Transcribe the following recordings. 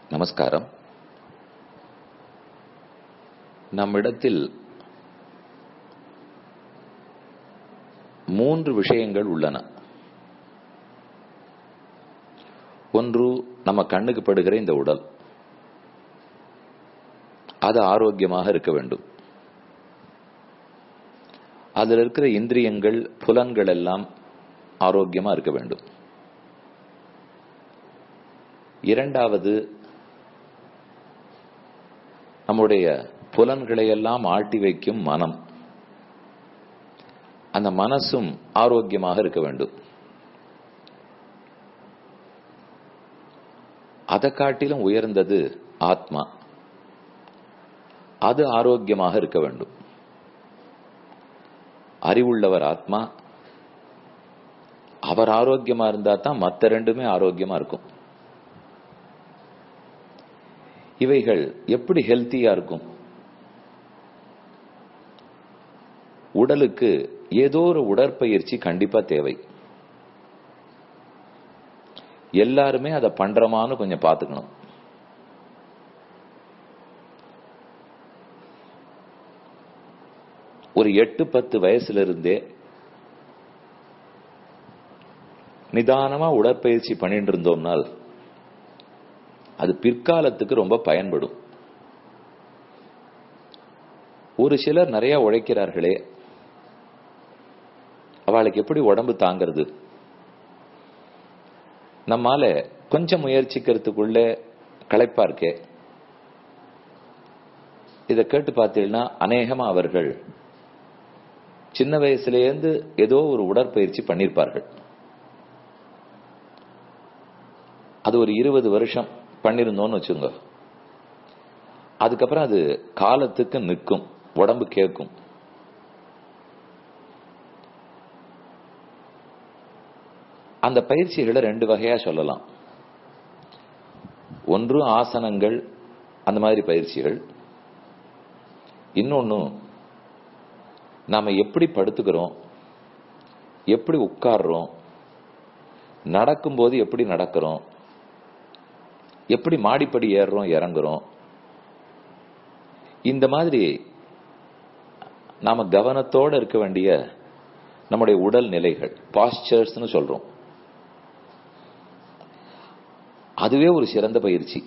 நமஸ்காரம் நம்மிடத்தில் மூன்று விஷயங்கள் உள்ளன ஒன்று நம்ம கண்ணுக்கு படுகிற இந்த உடல் அது ஆரோக்கியமாக இருக்க வேண்டும் அதில் இருக்கிற இந்திரியங்கள் புலன்கள் எல்லாம் ஆரோக்கியமா இருக்க வேண்டும் இரண்டாவது நம்முடைய புலன்களை எல்லாம் ஆட்டி வைக்கும் மனம் அந்த மனசும் ஆரோக்கியமாக இருக்க வேண்டும் அதை காட்டிலும் உயர்ந்தது ஆத்மா அது ஆரோக்கியமாக இருக்க வேண்டும் அறிவுள்ளவர் ஆத்மா அவர் ஆரோக்கியமா இருந்தா தான் மற்ற ரெண்டுமே ஆரோக்கியமா இருக்கும் இவைகள் எப்படி ஹெல்த்தியா இருக்கும் உடலுக்கு ஏதோ ஒரு உடற்பயிற்சி கண்டிப்பா தேவை எல்லாருமே அதை பண்றமான்னு கொஞ்சம் பார்த்துக்கணும் ஒரு எட்டு பத்து வயசுல இருந்தே நிதானமா உடற்பயிற்சி பண்ணிட்டு இருந்தோம்னால் அது பிற்காலத்துக்கு ரொம்ப பயன்படும் ஒரு சிலர் நிறைய உழைக்கிறார்களே அவளுக்கு எப்படி உடம்பு தாங்கிறது நம்மால கொஞ்சம் முயற்சிக்கிறதுக்குள்ள களைப்பா இருக்கே இதை கேட்டு பார்த்தீங்கன்னா அநேகமா அவர்கள் சின்ன வயசுலேருந்து ஏதோ ஒரு உடற்பயிற்சி பண்ணியிருப்பார்கள் அது ஒரு இருபது வருஷம் பண்ணிருந்தோம்னு வச்சுங்க அதுக்கப்புறம் அது காலத்துக்கு நிற்கும் உடம்பு கேட்கும் அந்த பயிற்சிகளை ரெண்டு வகையா சொல்லலாம் ஒன்று ஆசனங்கள் அந்த மாதிரி பயிற்சிகள் இன்னொன்னு நாம எப்படி படுத்துக்கிறோம் எப்படி உட்கார்றோம் நடக்கும்போது எப்படி நடக்கிறோம் எப்படி மாடிப்படி ஏறுறோம் இறங்குறோம் இந்த மாதிரி நாம கவனத்தோட இருக்க வேண்டிய நம்முடைய உடல் நிலைகள் பாஸ்டர்ஸ்னு சொல்றோம் அதுவே ஒரு சிறந்த பயிற்சி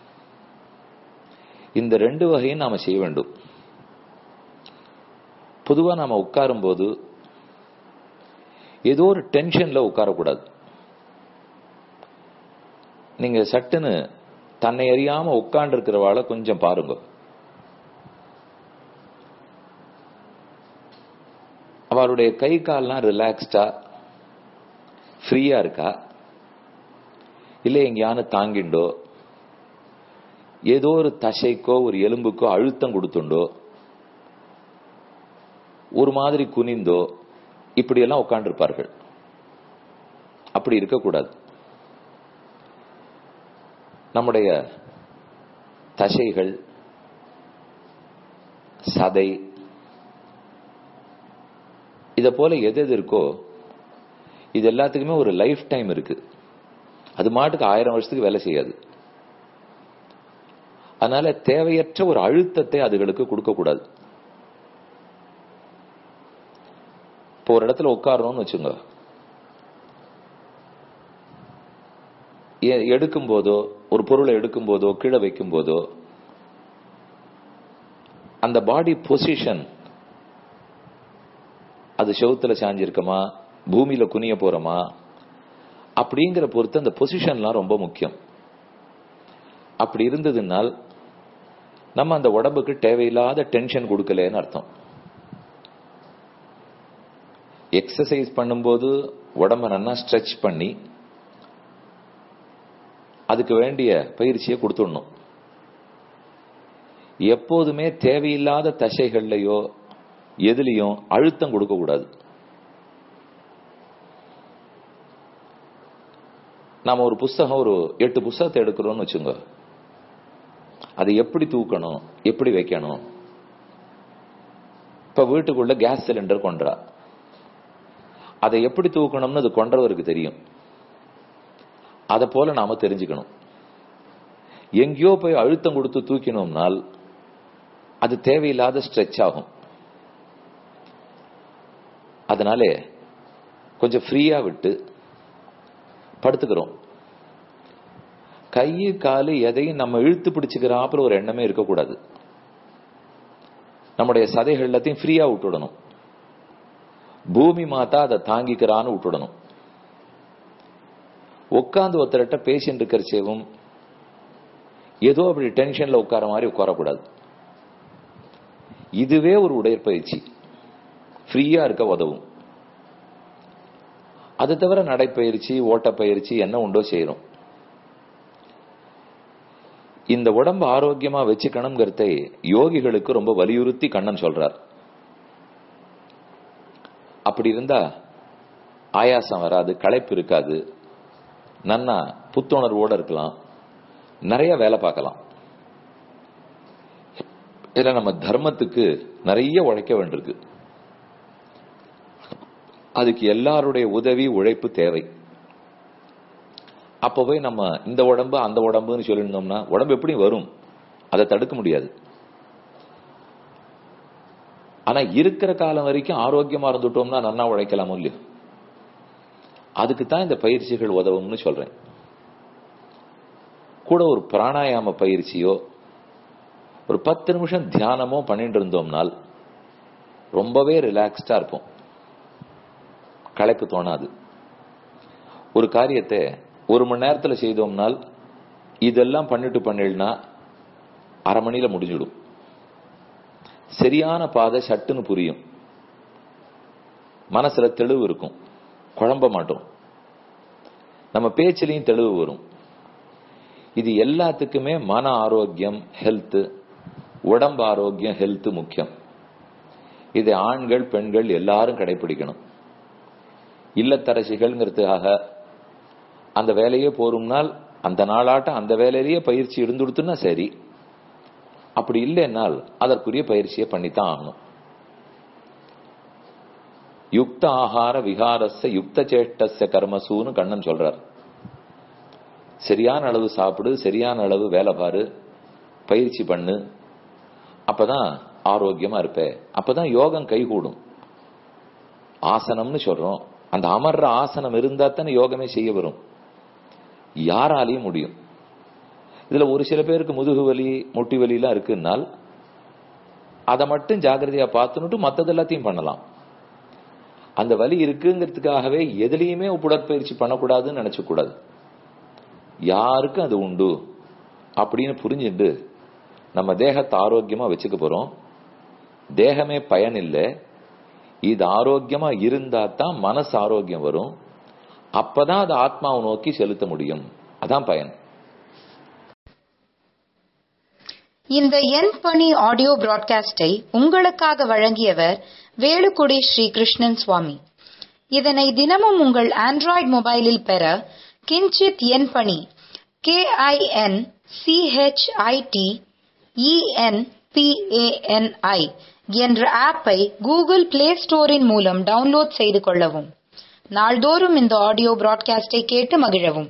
இந்த ரெண்டு வகையும் நாம செய்ய வேண்டும் பொதுவா நாம உட்காரும் போது ஏதோ ஒரு டென்ஷன்ல உட்காரக்கூடாது நீங்க சட்டுன்னு தன்னை அறியாம உட்கார்ந்து இருக்கிறவாளை கொஞ்சம் பாருங்க அவளுடைய கை கால்லாம் ரிலாக்ஸ்டா ஃப்ரீயா இருக்கா இல்ல எங்கேயான தாங்கிண்டோ ஏதோ ஒரு தசைக்கோ ஒரு எலும்புக்கோ அழுத்தம் கொடுத்துண்டோ ஒரு மாதிரி குனிந்தோ இப்படி எல்லாம் உட்காண்டிருப்பார்கள் அப்படி இருக்கக்கூடாது நம்முடைய தசைகள் சதை இத போல எது எது இருக்கோ இது எல்லாத்துக்குமே ஒரு லைஃப் டைம் இருக்கு அது மாட்டுக்கு ஆயிரம் வருஷத்துக்கு வேலை செய்யாது அதனால தேவையற்ற ஒரு அழுத்தத்தை அதுகளுக்கு கொடுக்க கூடாது இப்போ ஒரு இடத்துல உட்காரணும்னு வச்சுங்க எடுக்கும் போதோ ஒரு பொருளை எடுக்கும் போதோ கீழே வைக்கும் போதோ அந்த பாடி பொசிஷன் அது செவுத்துல சாஞ்சிருக்கமா பூமியில குனிய போறோமா அப்படிங்கிற பொறுத்து அந்த பொசிஷன்லாம் ரொம்ப முக்கியம் அப்படி இருந்ததுனால் நம்ம அந்த உடம்புக்கு தேவையில்லாத டென்ஷன் கொடுக்கலன்னு அர்த்தம் எக்ஸசைஸ் பண்ணும்போது உடம்ப நல்லா ஸ்ட்ரெச் பண்ணி அதுக்கு வேண்டிய பயிற்சியை கொடுத்துடணும் எப்போதுமே தேவையில்லாத தசைகள்லையோ எதுலையும் அழுத்தம் கொடுக்க கூடாது நாம ஒரு புஸ்தகம் ஒரு எட்டு புஸ்தகத்தை எடுக்கிறோம்னு வச்சுங்க அதை எப்படி தூக்கணும் எப்படி வைக்கணும் இப்ப வீட்டுக்குள்ள கேஸ் சிலிண்டர் கொன்றா அதை எப்படி தூக்கணும்னு அது கொன்றவருக்கு தெரியும் அதை போல நாம தெரிஞ்சுக்கணும் எங்கேயோ போய் அழுத்தம் கொடுத்து தூக்கினோம்னால் அது தேவையில்லாத ஸ்ட்ரெச் ஆகும் அதனால கொஞ்சம் ஃப்ரீயா விட்டு படுத்துக்கிறோம் கை காலு எதையும் நம்ம இழுத்து பிடிச்சுக்கிறாப்புல ஒரு எண்ணமே இருக்கக்கூடாது நம்முடைய சதைகள் எல்லாத்தையும் ஃப்ரீயா விட்டுடணும் பூமி மாத்தா அதை தாங்கிக்கிறான்னு விட்டுடணும் உட்காந்து ஒருத்தர்கிட்ட பேசிட்டு இருக்கிறச்சேவும் ஏதோ அப்படி டென்ஷன்ல உட்கார மாதிரி உட்காரக்கூடாது இதுவே ஒரு உடற்பயிற்சி ஃப்ரீயா இருக்க உதவும் அது தவிர நடைப்பயிற்சி ஓட்டப்பயிற்சி என்ன உண்டோ செய்யறோம் இந்த உடம்பு ஆரோக்கியமா வச்சுக்கணுங்கிறத யோகிகளுக்கு ரொம்ப வலியுறுத்தி கண்ணன் சொல்றார் அப்படி இருந்தா ஆயாசம் வராது களைப்பு இருக்காது நன்னா புத்துணர்வோட இருக்கலாம் நிறைய வேலை பார்க்கலாம் இதுல நம்ம தர்மத்துக்கு நிறைய உழைக்க வேண்டியிருக்கு அதுக்கு எல்லாருடைய உதவி உழைப்பு தேவை அப்ப போய் நம்ம இந்த உடம்பு அந்த உடம்புன்னு சொல்லியிருந்தோம்னா உடம்பு எப்படி வரும் அதை தடுக்க முடியாது ஆனா இருக்கிற காலம் வரைக்கும் ஆரோக்கியமா இருந்துட்டோம்னா நன்னா உழைக்கலாமோ இல்லையோ அதுக்கு தான் இந்த பயிற்சிகள் உதவும்னு சொல்றேன் கூட ஒரு பிராணாயாம பயிற்சியோ ஒரு பத்து நிமிஷம் தியானமோ பண்ணிட்டு இருந்தோம்னால் ரொம்பவே ரிலாக்ஸ்டா இருப்போம் களைப்பு தோணாது ஒரு காரியத்தை ஒரு மணி நேரத்துல செய்தோம்னால் இதெல்லாம் பண்ணிட்டு பண்ணிடனா அரை மணியில முடிஞ்சிடும் சரியான பாதை சட்டுன்னு புரியும் மனசுல தெளிவு இருக்கும் குழம்ப மாட்டோம் நம்ம பேச்சிலையும் தெளிவு வரும் இது எல்லாத்துக்குமே மன ஆரோக்கியம் ஹெல்த் உடம்பு ஆரோக்கியம் ஹெல்த் முக்கியம் இதை ஆண்கள் பெண்கள் எல்லாரும் கடைபிடிக்கணும் இல்லத்தரசிகள்ங்கிறதுக்காக அந்த வேலையே போரும்னால் அந்த நாளாட்டம் அந்த வேலையிலேயே பயிற்சி இருந்துடுத்துன்னா சரி அப்படி இல்லைன்னால் அதற்குரிய பயிற்சியை பண்ணித்தான் ஆகணும் யுக்த ஆகார விகாரஸ்ய யுக்த சேஷ்டஸ்ய கர்மசூன்னு கண்ணன் சொல்றார் சரியான அளவு சாப்பிடு சரியான அளவு வேலை பாரு பயிற்சி பண்ணு அப்பதான் ஆரோக்கியமா இருப்ப அப்பதான் யோகம் கைகூடும் ஆசனம்னு சொல்றோம் அந்த அமர்ற ஆசனம் இருந்தா தானே யோகமே செய்ய வரும் யாராலையும் முடியும் இதுல ஒரு சில பேருக்கு முதுகு வலி முட்டி வலி எல்லாம் இருக்குன்னால் அதை மட்டும் ஜாகிரதையா பார்த்துனுட்டு மத்தது எல்லாத்தையும் பண்ணலாம் அந்த வலி இருக்குங்கிறதுக்காகவே எதுலையுமே உடற்பயிற்சி பண்ணக்கூடாதுன்னு நினைச்ச கூடாது யாருக்கும் அது உண்டு அப்படின்னு புரிஞ்சுட்டு நம்ம தேகத்தை ஆரோக்கியமா வச்சுக்க போறோம் தேகமே பயன் இல்லை இது ஆரோக்கியமா இருந்தா தான் மனசு ஆரோக்கியம் வரும் அப்பதான் அது ஆத்மாவை நோக்கி செலுத்த முடியும் அதான் பயன் இந்த என் பணி ஆடியோ பிராட்காஸ்டை உங்களுக்காக வழங்கியவர் வேலுக்குடி ஸ்ரீ கிருஷ்ணன் சுவாமி இதனை தினமும் உங்கள் ஆண்ட்ராய்டு மொபைலில் பெற கிஞ்சித் என் பணி கே ஐ என் சிஹெச்ஐடி இஎன்பிஏஎன்ஐ என்ற ஆப்பை கூகுள் பிளே ஸ்டோரின் மூலம் டவுன்லோட் செய்து கொள்ளவும் நாள்தோறும் இந்த ஆடியோ பிராட்காஸ்டை கேட்டு மகிழவும்